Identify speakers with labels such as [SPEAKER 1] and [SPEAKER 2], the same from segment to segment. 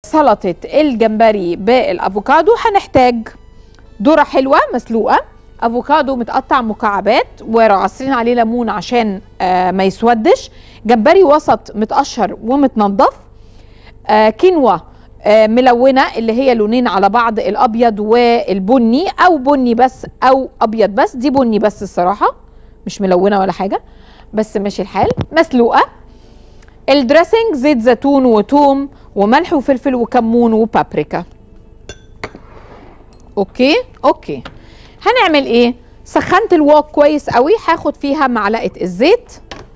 [SPEAKER 1] سلطه الجمبري بالافوكادو هنحتاج ذره حلوه مسلوقه افوكادو متقطع مكعبات وعصرين عليه ليمون عشان آه ما يسودش جمبري وسط متقشر ومتنضف آه كينوا آه ملونه اللي هي لونين على بعض الابيض والبني او بني بس او ابيض بس دي بني بس الصراحه مش ملونه ولا حاجه بس ماشي الحال مسلوقه الدريسنج زيت زيتون وتوم وملح وفلفل وكمون وبابريكا اوكي اوكي هنعمل ايه سخنت الوok كويس قوي هاخد فيها معلقه الزيت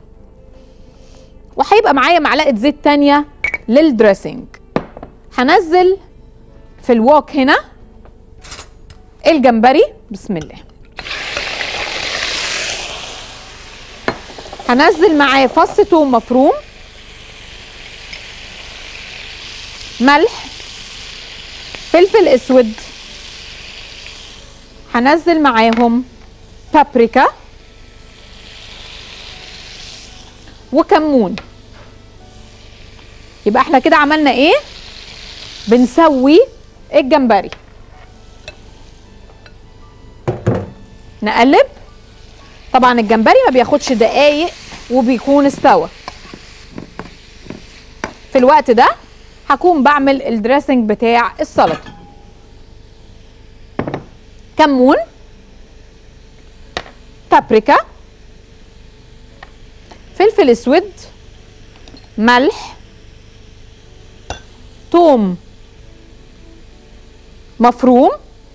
[SPEAKER 1] وهيبقى معايا معلقه زيت تانية للدريسنج هنزل في الوok هنا الجمبري بسم الله هنزل معاه فص توم مفروم ملح فلفل اسود هنزل معاهم بابريكا وكمون يبقى احنا كده عملنا ايه بنسوي الجمبري نقلب طبعا الجمبري ما بياخدش دقايق وبيكون استوى في الوقت ده هكون بعمل الدريسنج بتاع السلطه كمون بابريكا فلفل اسود ملح توم مفروم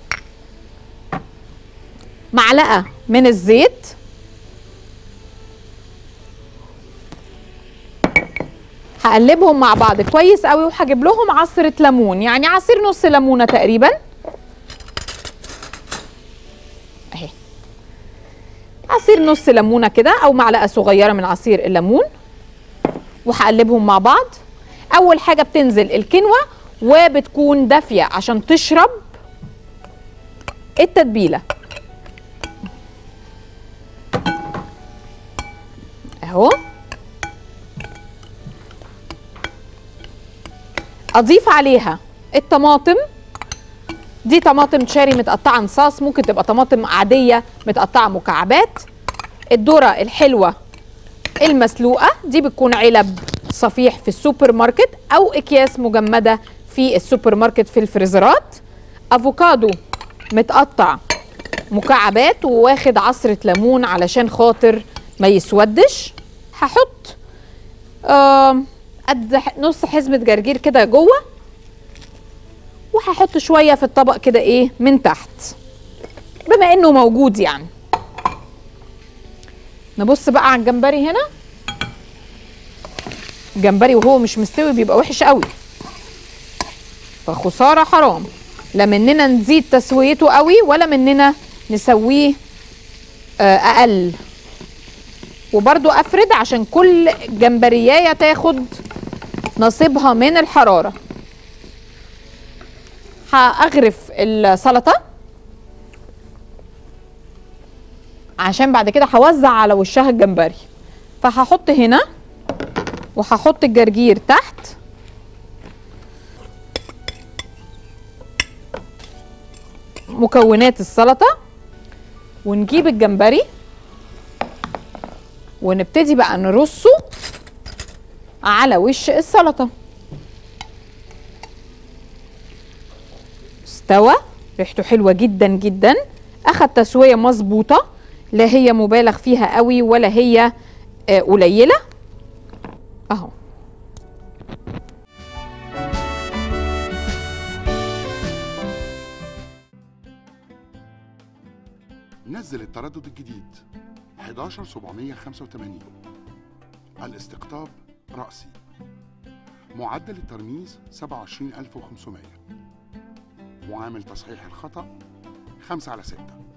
[SPEAKER 1] معلقه من الزيت هقلبهم مع بعض كويس قوي وهجيب لهم عصره ليمون يعني عصير نص ليمونه تقريبا اهي عصير نص ليمونه كده او معلقه صغيره من عصير الليمون وهقلبهم مع بعض اول حاجه بتنزل الكنوه وبتكون دافيه عشان تشرب التتبيله اهو اضيف عليها الطماطم دي طماطم شاري متقطعه نصاص ممكن تبقى طماطم عاديه متقطعه مكعبات الذره الحلوه المسلوقه دي بتكون علب صفيح في السوبر ماركت او اكياس مجمده في السوبر ماركت في الفريزرات افوكادو متقطع مكعبات وواخد عصره ليمون علشان خاطر ما يسودش هحط آه قد نص حزمه جرجير كده جوه وهحط شويه في الطبق كده ايه من تحت بما انه موجود يعني نبص بقى على الجمبري هنا الجمبري وهو مش مستوي بيبقى وحش قوي فخساره حرام لا مننا نزيد تسويته قوي ولا مننا نسويه اقل وبرضو افرد عشان كل جمبريايه تاخد نصيبها من الحراره هاغرف السلطه عشان بعد كده هوزع على وشها الجمبري فهحط هنا وهحط الجرجير تحت مكونات السلطه ونجيب الجمبري ونبتدي بقى نرصه على وش السلطه استوى ريحته حلوه جدا جدا اخد تسويه مظبوطه لا هي مبالغ فيها قوي ولا هي آه قليله اهو
[SPEAKER 2] نزل التردد الجديد 11785 الاستقطاب رأسي معدل الترميز 27500 معامل تصحيح الخطأ 5 على 6